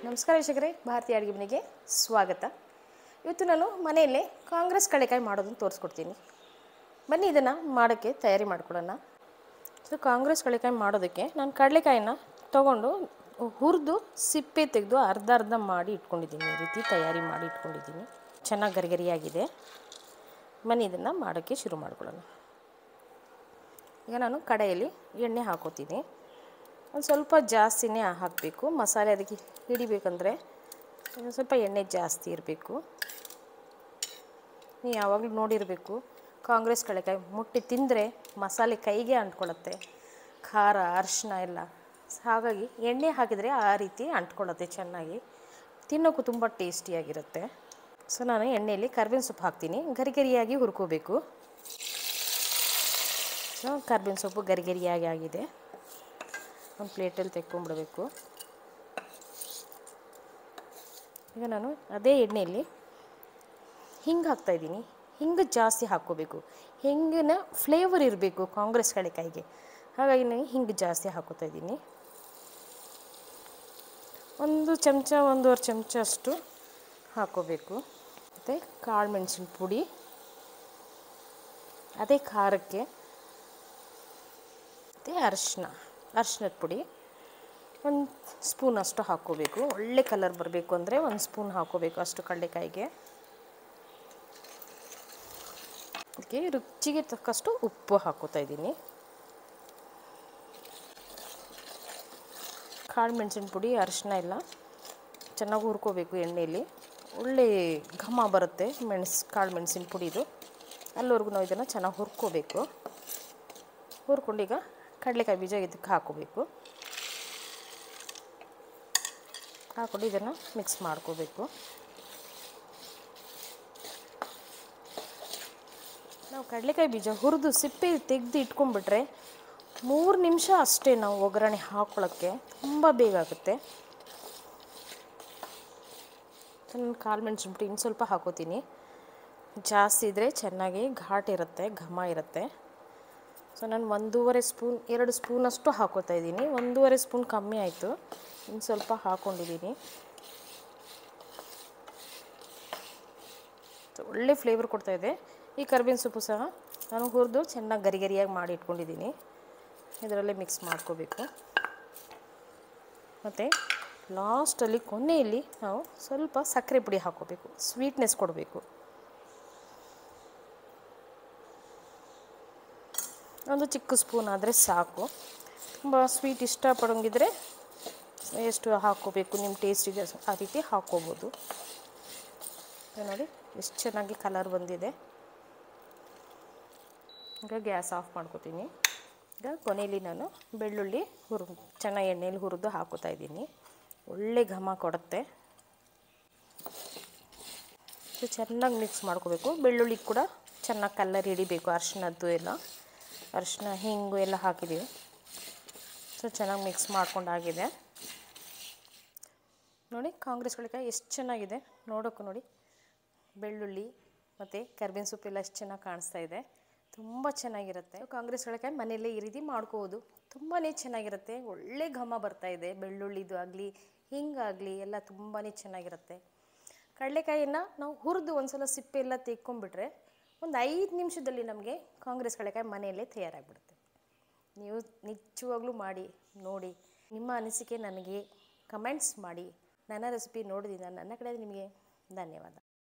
ನಮಸ್ಕಾರ ವೀಕ್ಷಕರೇ ಭಾರತೀಯ ಅಡುಗೆ ಮನೆಗೆ ಸ್ವಾಗತ ಇವತ್ತು ನಾನು ಮನೆಯಲ್ಲೇ ಕಾಂಗ್ರೆಸ್ ಕಳೆಕಾಯಿ ಮಾಡೋದನ್ನು ತೋರಿಸ್ಕೊಡ್ತೀನಿ ಬನ್ನಿ ಇದನ್ನು ಮಾಡೋಕ್ಕೆ ತಯಾರಿ ಮಾಡ್ಕೊಳ್ಳೋಣ ಸೊ ಕಾಂಗ್ರೆಸ್ ಕಳೆಕಾಯಿ ಮಾಡೋದಕ್ಕೆ ನಾನು ಕಡಲೆಕಾಯಿನ ತೊಗೊಂಡು ಹುರಿದು ಸಿಪ್ಪೆ ತೆಗೆದು ಅರ್ಧ ಅರ್ಧ ಮಾಡಿ ಇಟ್ಕೊಂಡಿದ್ದೀನಿ ಈ ರೀತಿ ತಯಾರಿ ಮಾಡಿ ಇಟ್ಕೊಂಡಿದ್ದೀನಿ ಚೆನ್ನಾಗಿ ಗರಿಗರಿಯಾಗಿದೆ ಬನ್ನಿ ಇದನ್ನು ಮಾಡೋಕ್ಕೆ ಶುರು ಮಾಡ್ಕೊಳ್ಳೋಣ ಈಗ ನಾನು ಕಡೆಯಲ್ಲಿ ಎಣ್ಣೆ ಹಾಕೋತೀನಿ ಒಂದು ಸ್ವಲ್ಪ ಜಾಸ್ತಿನೇ ಹಾಕಬೇಕು ಮಸಾಲೆ ಅದಕ್ಕೆ ಹಿಡಿಬೇಕಂದ್ರೆ ಒಂದು ಸ್ವಲ್ಪ ಎಣ್ಣೆ ಜಾಸ್ತಿ ಇರಬೇಕು ನೀವು ಯಾವಾಗಲೂ ನೋಡಿರಬೇಕು ಕಾಂಗ್ರೆಸ್ ಕಳೆಕಾಯಿ ಮುಟ್ಟಿ ತಿಂದರೆ ಮಸಾಲೆ ಕೈಗೆ ಅಂಟ್ಕೊಳ್ಳುತ್ತೆ ಖಾರ ಅರಿಶಿನ ಎಲ್ಲ ಹಾಗಾಗಿ ಎಣ್ಣೆ ಹಾಕಿದರೆ ಆ ರೀತಿ ಅಂಟ್ಕೊಳ್ಳುತ್ತೆ ಚೆನ್ನಾಗಿ ತಿನ್ನೋಕ್ಕೂ ತುಂಬ ಟೇಸ್ಟಿಯಾಗಿರುತ್ತೆ ಸೊ ನಾನು ಎಣ್ಣೆಯಲ್ಲಿ ಕರ್ಬೇವಿನ ಸೊಪ್ಪು ಹಾಕ್ತೀನಿ ಗರಿಗರಿಯಾಗಿ ಹುರ್ಕೋಬೇಕು ಸೊ ಕರ್ಬೇವಿನ ಸೊಪ್ಪು ಗರಿಗರಿಯಾಗಿ ಆಗಿದೆ ಒಂದು ಪ್ಲೇಟಲ್ಲಿ ತೆಕ್ಕೊಂಬಿಡಬೇಕು ಈಗ ನಾನು ಅದೇ ಎಣ್ಣೆಯಲ್ಲಿ ಹಿಂಗೆ ಹಾಕ್ತಾಯಿದ್ದೀನಿ ಹಿಂಗೆ ಜಾಸ್ತಿ ಹಾಕ್ಕೋಬೇಕು ಹಿಂಗಿನ ಫ್ಲೇವರ್ ಇರಬೇಕು ಕಾಂಗ್ರೆಸ್ ಕಳೆಕಾಯಿಗೆ ಹಾಗಾಗಿ ನಾನು ಹಿಂಗೆ ಜಾಸ್ತಿ ಹಾಕೋತಾ ಇದ್ದೀನಿ ಒಂದು ಚಮಚ ಒಂದೂವರೆ ಚಮಚ ಅಷ್ಟು ಹಾಕೋಬೇಕು ಮತ್ತು ಕಾಳು ಮೆಣಸಿನ ಪುಡಿ ಅದೇ ಖಾರಕ್ಕೆ ಮತ್ತು ಅರಿಶಿನ ಅರಿಶಿನದ ಪುಡಿ ಒಂದು ಸ್ಪೂನ್ ಅಷ್ಟು ಹಾಕ್ಕೋಬೇಕು ಒಳ್ಳೆ ಕಲರ್ ಬರಬೇಕು ಅಂದರೆ ಒಂದು ಸ್ಪೂನ್ ಹಾಕ್ಕೋಬೇಕು ಅಷ್ಟು ಕಡಲೆಕಾಯಿಗೆ ಅದಕ್ಕೆ ರುಚಿಗೆ ತಕ್ಕಷ್ಟು ಉಪ್ಪು ಹಾಕೋತಾ ಇದ್ದೀನಿ ಕಾಳು ಮೆಣಸಿನ ಪುಡಿ ಅರಿಶಿನ ಎಲ್ಲ ಚೆನ್ನಾಗಿ ಹುರ್ಕೋಬೇಕು ಎಣ್ಣೆಯಲ್ಲಿ ಒಳ್ಳೆ ಘಮ ಬರುತ್ತೆ ಮೆಣಸು ಕಾಳು ಮೆಣಸಿನ ಪುಡಿದು ಅಲ್ಲಿವರೆಗೂ ನಾವು ಇದನ್ನು ಚೆನ್ನಾಗಿ ಹುರ್ಕೋಬೇಕು ಹುರ್ಕೊಂಡೀಗ ಕಡಲೆಕಾಯಿ ಬೀಜ ಇದಕ್ಕೆ ಹಾಕೋಬೇಕು ಹಾಕೊಂಡು ಇದನ್ನು ಮಿಕ್ಸ್ ಮಾಡ್ಕೋಬೇಕು ನಾವು ಕಡಲೆಕಾಯಿ ಬೀಜ ಹುರಿದು ಸಿಪ್ಪೆ ತೆಗೆದು ಇಟ್ಕೊಂಡ್ಬಿಟ್ರೆ ಮೂರು ನಿಮಿಷ ಅಷ್ಟೇ ನಾವು ಒಗ್ಗರಣೆ ಹಾಕ್ಕೊಳ್ಳೋಕ್ಕೆ ತುಂಬ ಬೇಗ ಆಗುತ್ತೆ ನಾನು ಕಾಳು ಮೆಣಸಿನ ಪುಡಿ ಇನ್ನು ಸ್ವಲ್ಪ ಹಾಕೋತೀನಿ ಜಾಸ್ತಿ ಇದ್ದರೆ ಚೆನ್ನಾಗಿ ಘಾಟ್ ಇರುತ್ತೆ ಘಮ ಇರುತ್ತೆ ಸೊ ನಾನು ಒಂದೂವರೆ ಸ್ಪೂನ್ ಎರಡು ಸ್ಪೂನಷ್ಟು ಹಾಕೋತಾ ಇದ್ದೀನಿ ಒಂದೂವರೆ ಸ್ಪೂನ್ ಕಮ್ಮಿ ಆಯಿತು ಇನ್ನು ಸ್ವಲ್ಪ ಹಾಕ್ಕೊಂಡಿದ್ದೀನಿ ಒಳ್ಳೆ ಫ್ಲೇವರ್ ಕೊಡ್ತಾಯಿದೆ ಈ ಕರ್ಬೇವಿನ ಸೊಪ್ಪು ಸಹ ನಾನು ಹುರಿದು ಚೆನ್ನಾಗಿ ಗರಿ ಗರಿಯಾಗಿ ಮಾಡಿ ಇಟ್ಕೊಂಡಿದ್ದೀನಿ ಇದರಲ್ಲೇ ಮಿಕ್ಸ್ ಮಾಡ್ಕೋಬೇಕು ಮತ್ತು ಲಾಸ್ಟಲ್ಲಿ ಕೊನೆಯಲ್ಲಿ ನಾವು ಸ್ವಲ್ಪ ಸಕ್ಕರೆ ಪುಡಿ ಹಾಕ್ಕೋಬೇಕು ಸ್ವೀಟ್ನೆಸ್ ಕೊಡಬೇಕು ಒಂದು ಚಿಕ್ಕ ಸ್ಪೂನ್ ಆದರೆ ಸಾಕು ತುಂಬ ಸ್ವೀಟ್ ಇಷ್ಟಪಡೋಂಗಿದ್ರೆ ಎಷ್ಟು ಹಾಕ್ಕೋಬೇಕು ನಿಮ್ಮ ಟೇಸ್ಟಿಗೆ ಆ ರೀತಿ ಹಾಕ್ಕೋಬೋದು ನೋಡಿ ಎಷ್ಟು ಚೆನ್ನಾಗಿ ಕಲರ್ ಬಂದಿದೆ ಈಗ ಗ್ಯಾಸ್ ಆಫ್ ಮಾಡ್ಕೋತೀನಿ ಈಗ ಕೊನೆಯಲ್ಲಿ ನಾನು ಬೆಳ್ಳುಳ್ಳಿ ಹುರು ಚೆನ್ನಾಗಿ ಎಣ್ಣೆಯಲ್ಲಿ ಹುರಿದು ಹಾಕೋತಾ ಇದ್ದೀನಿ ಒಳ್ಳೆ ಘಮ ಕೊಡುತ್ತೆ ಸೊ ಚೆನ್ನಾಗಿ ಮಿಕ್ಸ್ ಮಾಡ್ಕೋಬೇಕು ಬೆಳ್ಳುಳ್ಳಿ ಕೂಡ ಚೆನ್ನಾಗಿ ಕಲ್ಲರ್ ಹಿಡಿಬೇಕು ಅರಿಶಿನದ್ದು ಎಲ್ಲ ಅರಿಶಿನ ಹಿಂಗು ಎಲ್ಲ ಹಾಕಿದ್ದೀವಿ ಸೊ ಚೆನ್ನಾಗಿ ಮಿಕ್ಸ್ ಮಾಡ್ಕೊಂಡಾಗಿದೆ ನೋಡಿ ಕಾಂಗ್ರೆಸ್ ಕಳೆಕಾಯಿ ಎಷ್ಟು ಚೆನ್ನಾಗಿದೆ ನೋಡೋಕ್ಕೂ ನೋಡಿ ಬೆಳ್ಳುಳ್ಳಿ ಮತ್ತು ಕರ್ಬೇವಿನ ಸೊಪ್ಪು ಎಲ್ಲ ಎಷ್ಟು ಚೆನ್ನಾಗಿ ಕಾಣಿಸ್ತಾ ಇದೆ ತುಂಬ ಚೆನ್ನಾಗಿರುತ್ತೆ ಕಾಂಗ್ರೆಸ್ ಕಳೆಕಾಯಿ ಮನೆಯಲ್ಲೇ ಈ ರೀತಿ ಮಾಡ್ಕೋಬೋದು ತುಂಬಾ ಚೆನ್ನಾಗಿರುತ್ತೆ ಒಳ್ಳೆ ಘಮ ಬರ್ತಾ ಇದೆ ಬೆಳ್ಳುಳ್ಳಿದು ಆಗಲಿ ಹಿಂಗಾಗಲಿ ಎಲ್ಲ ತುಂಬಾ ಚೆನ್ನಾಗಿರುತ್ತೆ ಕಡಲೆಕಾಯಿಯನ್ನು ನಾವು ಹುರಿದು ಒಂದ್ಸಲ ಸಿಪ್ಪೆ ಎಲ್ಲ ತೆಕ್ಕೊಂಡ್ಬಿಟ್ರೆ ಒಂದು ಐದು ನಿಮಿಷದಲ್ಲಿ ನಮಗೆ ಕಾಂಗ್ರೆಸ್ ಕಳೆಕಾಯಿ ಮನೆಯಲ್ಲೇ ತಯಾರಾಗಿಬಿಡುತ್ತೆ ನೀವು ನಿಜವಾಗ್ಲೂ ಮಾಡಿ ನೋಡಿ ನಿಮ್ಮ ಅನಿಸಿಕೆ ನನಗೆ ಕಮೆಂಟ್ಸ್ ಮಾಡಿ ನನ್ನ ರೆಸಿಪಿ ನೋಡಿದಿಂದ ನನ್ನ ಕಡೆ ನಿಮಗೆ ಧನ್ಯವಾದ